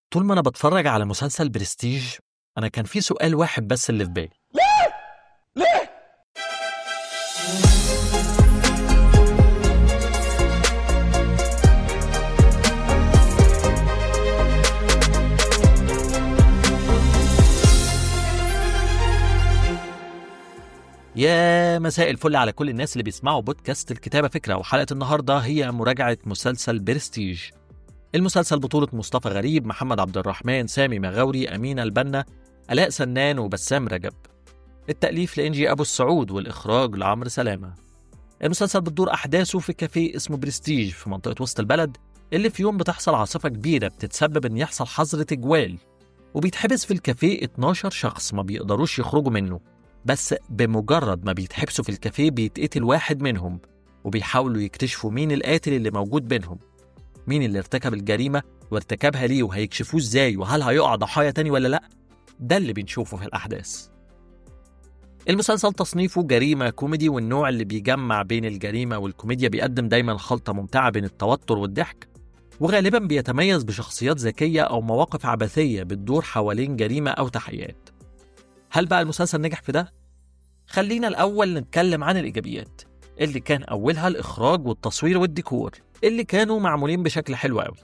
طول ما أنا بتفرج على مسلسل برستيج أنا كان في سؤال واحد بس اللي في بالي يا مساء الفل على كل الناس اللي بيسمعوا بودكاست الكتابة فكرة وحلقة النهاردة هي مراجعة مسلسل برستيج المسلسل بطولة مصطفى غريب محمد عبد الرحمن سامي مغاوري أمينة البنا ألاء سنان وبسام رجب التأليف لإنجي أبو السعود والإخراج لعمرو سلامة المسلسل بتدور أحداثه في كافيه اسمه برستيج في منطقة وسط البلد اللي في يوم بتحصل عاصفة كبيرة بتتسبب إن يحصل حظر تجوال وبيتحبس في الكافيه 12 شخص ما بيقدروش يخرجوا منه بس بمجرد ما بيتحبسوا في الكافيه بيتقتل واحد منهم وبيحاولوا يكتشفوا مين القاتل اللي موجود بينهم مين اللي ارتكب الجريمة وارتكبها ليه وهيكشفوه ازاي وهل هيقع ضحايا تاني ولا لأ ده اللي بنشوفه في الأحداث المسلسل تصنيفه جريمة كوميدي والنوع اللي بيجمع بين الجريمة والكوميديا بيقدم دايما خلطة ممتعة بين التوتر والضحك وغالبا بيتميز بشخصيات ذكية أو مواقف عبثية بتدور حوالين جريمة أو تحقيقات هل بقى المسلسل نجح في ده؟ خلينا الأول نتكلم عن الإيجابيات اللي كان أولها الإخراج والتصوير والديكور اللي كانوا معمولين بشكل حلو قوي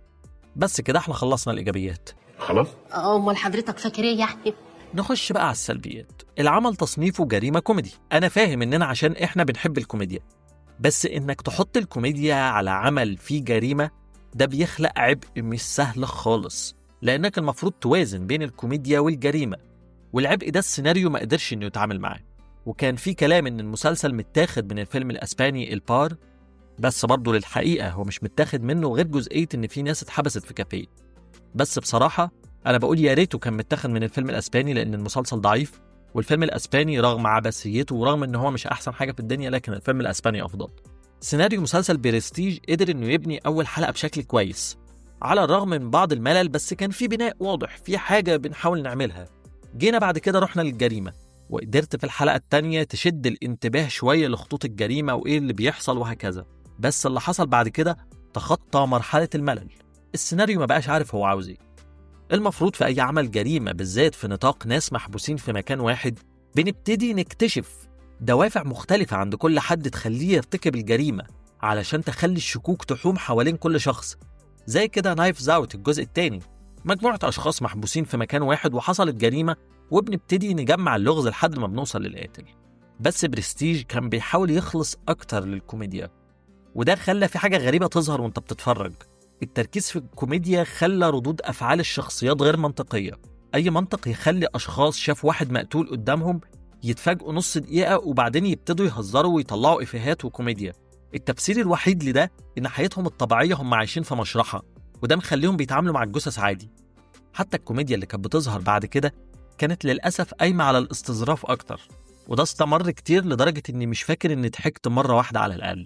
بس كده احنا خلصنا الإيجابيات خلاص امال حضرتك فاكر ايه يعني نخش بقى على السلبيات العمل تصنيفه جريمة كوميدي أنا فاهم إننا عشان إحنا بنحب الكوميديا بس إنك تحط الكوميديا على عمل فيه جريمة ده بيخلق عبء مش سهل خالص لأنك المفروض توازن بين الكوميديا والجريمة والعبء ده السيناريو ما قدرش إنه يتعامل معاه وكان في كلام إن المسلسل متاخد من الفيلم الأسباني البار بس برضه للحقيقة هو مش متاخد منه غير جزئية إن في ناس اتحبست في كافيه بس بصراحة أنا بقول يا ريته كان متاخد من الفيلم الأسباني لأن المسلسل ضعيف والفيلم الأسباني رغم عبثيته ورغم إن هو مش أحسن حاجة في الدنيا لكن الفيلم الأسباني أفضل سيناريو مسلسل برستيج قدر إنه يبني أول حلقة بشكل كويس على الرغم من بعض الملل بس كان في بناء واضح في حاجة بنحاول نعملها جينا بعد كده رحنا للجريمة وقدرت في الحلقة التانية تشد الانتباه شوية لخطوط الجريمة وإيه اللي بيحصل وهكذا بس اللي حصل بعد كده تخطى مرحلة الملل السيناريو ما بقاش عارف هو عاوز ايه المفروض في أي عمل جريمة بالذات في نطاق ناس محبوسين في مكان واحد بنبتدي نكتشف دوافع مختلفة عند كل حد تخليه يرتكب الجريمة علشان تخلي الشكوك تحوم حوالين كل شخص زي كده نايفز اوت الجزء الثاني مجموعة أشخاص محبوسين في مكان واحد وحصلت جريمة وبنبتدي نجمع اللغز لحد ما بنوصل للقاتل بس برستيج كان بيحاول يخلص أكتر للكوميديا وده خلى في حاجة غريبة تظهر وانت بتتفرج التركيز في الكوميديا خلى ردود أفعال الشخصيات غير منطقية أي منطق يخلي أشخاص شاف واحد مقتول قدامهم يتفاجئوا نص دقيقة وبعدين يبتدوا يهزروا ويطلعوا إفيهات وكوميديا التفسير الوحيد لده إن حياتهم الطبيعية هم عايشين في مشرحة وده مخليهم بيتعاملوا مع الجثث عادي حتى الكوميديا اللي كانت بتظهر بعد كده كانت للأسف قايمة على الاستظراف أكتر وده استمر كتير لدرجة إني مش فاكر إني ضحكت مرة واحدة على الأقل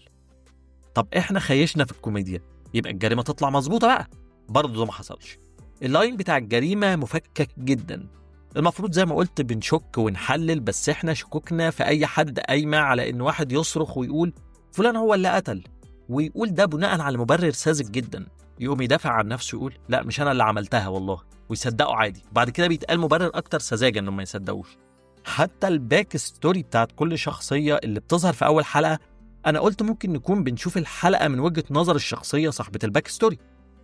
طب إحنا خيشنا في الكوميديا يبقى الجريمة تطلع مظبوطة بقى برضه ده ما حصلش اللاين بتاع الجريمة مفكك جدا المفروض زي ما قلت بنشك ونحلل بس احنا شكوكنا في اي حد قايمة على ان واحد يصرخ ويقول فلان هو اللي قتل ويقول ده بناء على مبرر ساذج جدا يقوم يدافع عن نفسه يقول لا مش انا اللي عملتها والله ويصدقوا عادي بعد كده بيتقال مبرر اكتر سذاجه انهم ما يصدقوش حتى الباك ستوري بتاعت كل شخصيه اللي بتظهر في اول حلقه انا قلت ممكن نكون بنشوف الحلقه من وجهه نظر الشخصيه صاحبه الباك ستوري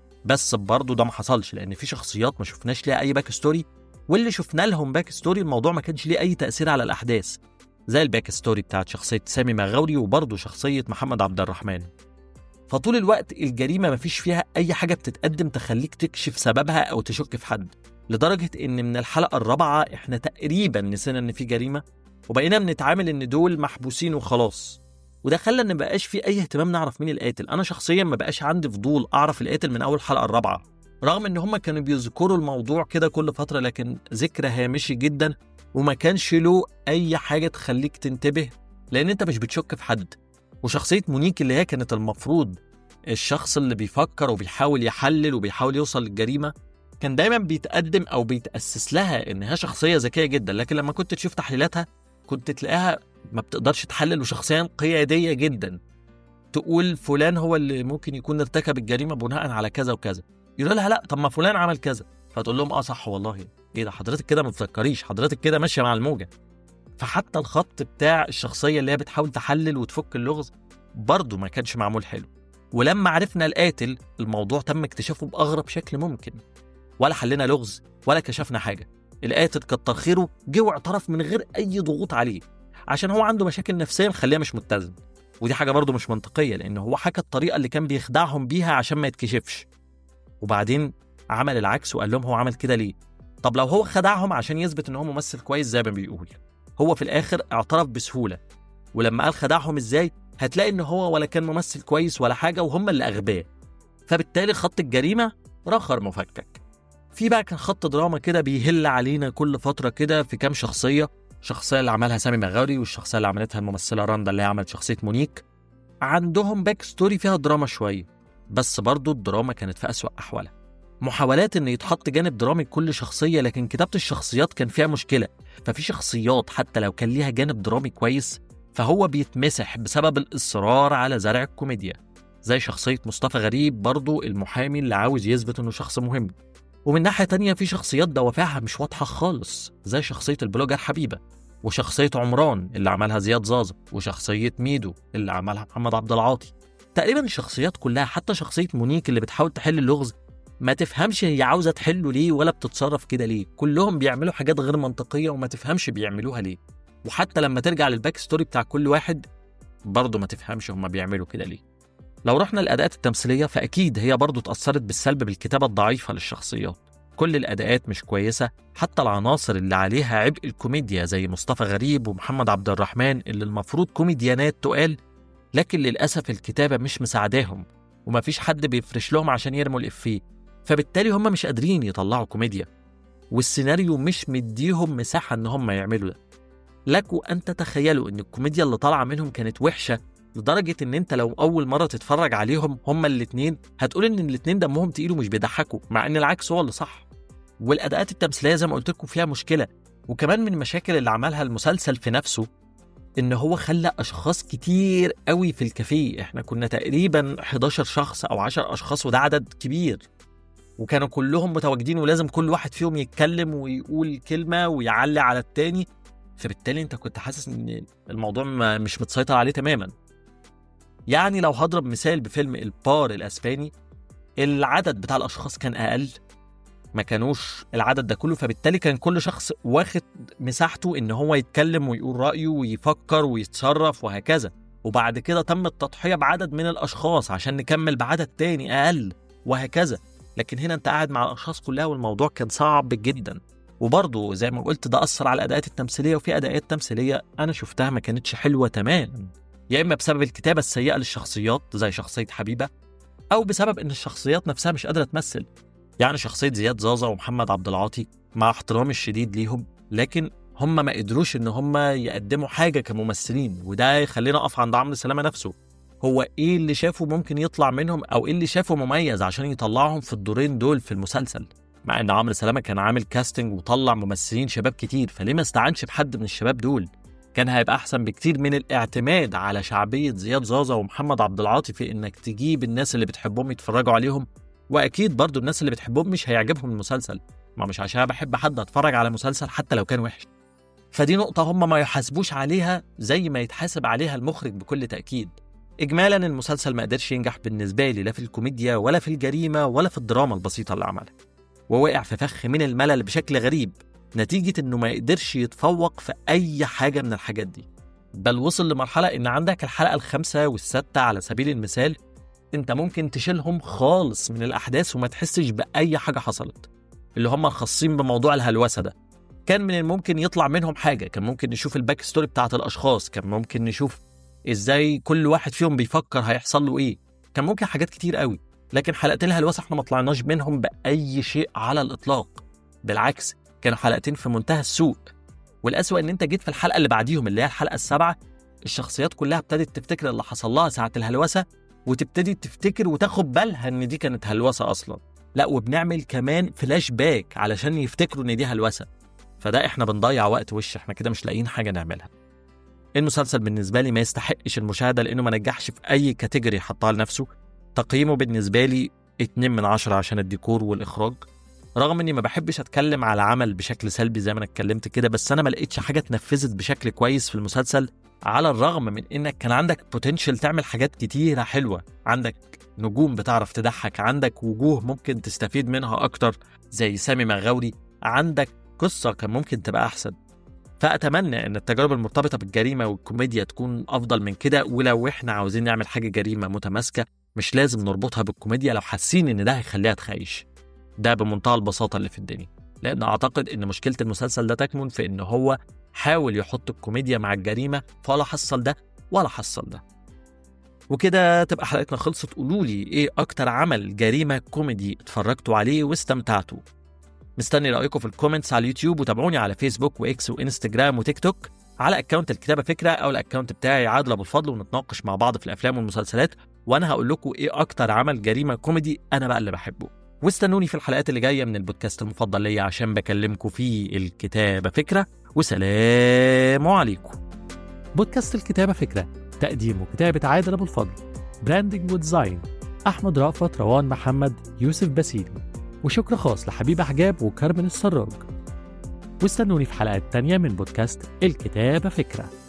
بس برضه ده ما حصلش لان في شخصيات ما شفناش ليها اي باك ستوري واللي شفنا لهم باك ستوري الموضوع ما كانش ليه اي تاثير على الاحداث زي الباك ستوري بتاعت شخصيه سامي مغاوري وبرضه شخصيه محمد عبد الرحمن فطول الوقت الجريمه مفيش فيها اي حاجه بتتقدم تخليك تكشف سببها او تشك في حد لدرجه ان من الحلقه الرابعه احنا تقريبا نسينا ان في جريمه وبقينا بنتعامل ان دول محبوسين وخلاص وده خلى ان مبقاش في اي اهتمام نعرف مين القاتل انا شخصيا ما بقاش عندي فضول اعرف القاتل من اول حلقه الرابعه رغم ان هم كانوا بيذكروا الموضوع كده كل فتره لكن ذكر هامشي جدا وما كانش له اي حاجه تخليك تنتبه لان انت مش بتشك في حد وشخصيه مونيك اللي هي كانت المفروض الشخص اللي بيفكر وبيحاول يحلل وبيحاول يوصل للجريمه كان دايما بيتقدم او بيتاسس لها انها شخصيه ذكيه جدا لكن لما كنت تشوف تحليلاتها كنت تلاقيها ما بتقدرش تحلل وشخصيا قياديه جدا تقول فلان هو اللي ممكن يكون ارتكب الجريمه بناء على كذا وكذا يقول لها لا طب ما فلان عمل كذا فتقول لهم اه صح والله ايه ده حضرتك كده ما تفكريش حضرتك كده ماشيه مع الموجه فحتى الخط بتاع الشخصيه اللي هي بتحاول تحلل وتفك اللغز برضه ما كانش معمول حلو ولما عرفنا القاتل الموضوع تم اكتشافه باغرب شكل ممكن ولا حلينا لغز ولا كشفنا حاجه القاتل كتر خيره جه واعترف من غير اي ضغوط عليه عشان هو عنده مشاكل نفسيه مخليه مش متزن ودي حاجه برضه مش منطقيه لان هو حكى الطريقه اللي كان بيخدعهم بيها عشان ما يتكشفش وبعدين عمل العكس وقال لهم هو عمل كده ليه طب لو هو خدعهم عشان يثبت ان هو ممثل كويس زي ما بيقول هو في الاخر اعترف بسهوله ولما قال خدعهم ازاي هتلاقي ان هو ولا كان ممثل كويس ولا حاجه وهم اللي اغبياء فبالتالي خط الجريمه رخر مفكك في بقى كان خط دراما كده بيهل علينا كل فتره كده في كام شخصيه الشخصيه اللي عملها سامي مغاوري والشخصيه اللي عملتها الممثله رندا اللي هي عملت شخصيه مونيك عندهم باك ستوري فيها دراما شويه بس برضو الدراما كانت في أسوأ أحوالها محاولات إن يتحط جانب درامي لكل شخصية لكن كتابة الشخصيات كان فيها مشكلة ففي شخصيات حتى لو كان ليها جانب درامي كويس فهو بيتمسح بسبب الإصرار على زرع الكوميديا زي شخصية مصطفى غريب برضو المحامي اللي عاوز يثبت إنه شخص مهم ومن ناحية تانية في شخصيات دوافعها مش واضحة خالص زي شخصية البلوجر حبيبة وشخصية عمران اللي عملها زياد زازا وشخصية ميدو اللي عملها محمد عبد العاطي تقريبا الشخصيات كلها حتى شخصية مونيك اللي بتحاول تحل اللغز ما تفهمش هي عاوزة تحله ليه ولا بتتصرف كده ليه كلهم بيعملوا حاجات غير منطقية وما تفهمش بيعملوها ليه وحتى لما ترجع للباك ستوري بتاع كل واحد برضه ما تفهمش هما بيعملوا كده ليه لو رحنا الأداءات التمثيلية فأكيد هي برضه اتأثرت بالسلب بالكتابة الضعيفة للشخصيات كل الأداءات مش كويسة حتى العناصر اللي عليها عبء الكوميديا زي مصطفى غريب ومحمد عبد الرحمن اللي المفروض كوميديانات تقال لكن للأسف الكتابة مش مساعداهم ومفيش حد بيفرش لهم عشان يرموا الإفيه فبالتالي هم مش قادرين يطلعوا كوميديا والسيناريو مش مديهم مساحة إن هم يعملوا ده لكوا أن تتخيلوا إن الكوميديا اللي طالعة منهم كانت وحشة لدرجة إن أنت لو أول مرة تتفرج عليهم هما الاتنين هتقول إن الاتنين دمهم تقيل ومش بيضحكوا مع إن العكس هو اللي صح والأداءات التمثيلية زي ما قلت لكم فيها مشكلة وكمان من المشاكل اللي عملها المسلسل في نفسه ان هو خلى اشخاص كتير قوي في الكافيه احنا كنا تقريبا 11 شخص او 10 اشخاص وده عدد كبير وكانوا كلهم متواجدين ولازم كل واحد فيهم يتكلم ويقول كلمه ويعلي على التاني فبالتالي انت كنت حاسس ان الموضوع ما- مش متسيطر عليه تماما يعني لو هضرب مثال بفيلم البار الاسباني العدد بتاع الاشخاص كان اقل ما كانوش العدد ده كله فبالتالي كان كل شخص واخد مساحته ان هو يتكلم ويقول رايه ويفكر ويتصرف وهكذا وبعد كده تم التضحيه بعدد من الاشخاص عشان نكمل بعدد تاني اقل وهكذا لكن هنا انت قاعد مع الاشخاص كلها والموضوع كان صعب جدا وبرضه زي ما قلت ده اثر على الاداءات التمثيليه وفي اداءات تمثيليه انا شفتها ما كانتش حلوه تماما يا اما بسبب الكتابه السيئه للشخصيات زي شخصيه حبيبه او بسبب ان الشخصيات نفسها مش قادره تمثل يعني شخصيه زياد زازا ومحمد عبد العاطي مع احترامي الشديد ليهم لكن هم ما قدروش ان هم يقدموا حاجه كممثلين وده يخلينا اقف عند عمرو سلامه نفسه هو ايه اللي شافه ممكن يطلع منهم او ايه اللي شافه مميز عشان يطلعهم في الدورين دول في المسلسل مع ان عمرو سلامه كان عامل كاستنج وطلع ممثلين شباب كتير فليه ما استعنش بحد من الشباب دول كان هيبقى احسن بكتير من الاعتماد على شعبيه زياد زازا ومحمد عبد العاطي في انك تجيب الناس اللي بتحبهم يتفرجوا عليهم واكيد برضو الناس اللي بتحبهم مش هيعجبهم المسلسل ما مش عشان بحب حد اتفرج على مسلسل حتى لو كان وحش فدي نقطة هم ما يحاسبوش عليها زي ما يتحاسب عليها المخرج بكل تأكيد إجمالا المسلسل ما قدرش ينجح بالنسبة لي لا في الكوميديا ولا في الجريمة ولا في الدراما البسيطة اللي عملها ووقع في فخ من الملل بشكل غريب نتيجة إنه ما يقدرش يتفوق في أي حاجة من الحاجات دي بل وصل لمرحلة إن عندك الحلقة الخامسة والستة على سبيل المثال انت ممكن تشيلهم خالص من الاحداث وما تحسش باي حاجه حصلت اللي هم الخاصين بموضوع الهلوسه ده كان من الممكن يطلع منهم حاجه كان ممكن نشوف الباك ستوري بتاعت الاشخاص كان ممكن نشوف ازاي كل واحد فيهم بيفكر هيحصل له ايه كان ممكن حاجات كتير قوي لكن حلقتين الهلوسه احنا ما طلعناش منهم باي شيء على الاطلاق بالعكس كانوا حلقتين في منتهى السوء والاسوأ ان انت جيت في الحلقه اللي بعديهم اللي هي الحلقه السابعه الشخصيات كلها ابتدت تفتكر اللي حصل لها ساعه الهلوسه وتبتدي تفتكر وتاخد بالها ان دي كانت هلوسه اصلا لا وبنعمل كمان فلاش باك علشان يفتكروا ان دي هلوسه فده احنا بنضيع وقت وش احنا كده مش لاقيين حاجه نعملها المسلسل بالنسبه لي ما يستحقش المشاهده لانه ما نجحش في اي كاتيجوري حطها لنفسه تقييمه بالنسبه لي اتنين من عشرة عشان الديكور والإخراج رغم إني ما بحبش أتكلم على عمل بشكل سلبي زي ما أنا اتكلمت كده بس أنا ما لقيتش حاجة اتنفذت بشكل كويس في المسلسل على الرغم من إنك كان عندك بوتنشال تعمل حاجات كتيرة حلوة عندك نجوم بتعرف تضحك عندك وجوه ممكن تستفيد منها أكتر زي سامي مغاوري عندك قصة كان ممكن تبقى أحسن فأتمنى إن التجارب المرتبطة بالجريمة والكوميديا تكون أفضل من كده ولو إحنا عاوزين نعمل حاجة جريمة متماسكة مش لازم نربطها بالكوميديا لو حاسين إن ده هيخليها تخيش ده بمنتهى البساطة اللي في الدنيا لأن أعتقد إن مشكلة المسلسل ده تكمن في إن هو حاول يحط الكوميديا مع الجريمة فلا حصل ده ولا حصل ده وكده تبقى حلقتنا خلصت قولوا لي ايه اكتر عمل جريمه كوميدي اتفرجتوا عليه واستمتعتوا مستني رايكم في الكومنتس على اليوتيوب وتابعوني على فيسبوك واكس وانستجرام وتيك توك على اكونت الكتابه فكره او الاكونت بتاعي عادل ابو الفضل ونتناقش مع بعض في الافلام والمسلسلات وانا هقول لكم ايه اكتر عمل جريمه كوميدي انا بقى اللي بحبه واستنوني في الحلقات اللي جايه من البودكاست المفضل ليا عشان بكلمكم فيه الكتابه فكره وسلام عليكم بودكاست الكتابه فكره تقديم وكتابه عادل ابو الفضل براندنج وديزاين احمد رأفت روان محمد يوسف بسيلي وشكر خاص لحبيب حجاب وكارمن السراج واستنوني في حلقات تانية من بودكاست الكتابة فكرة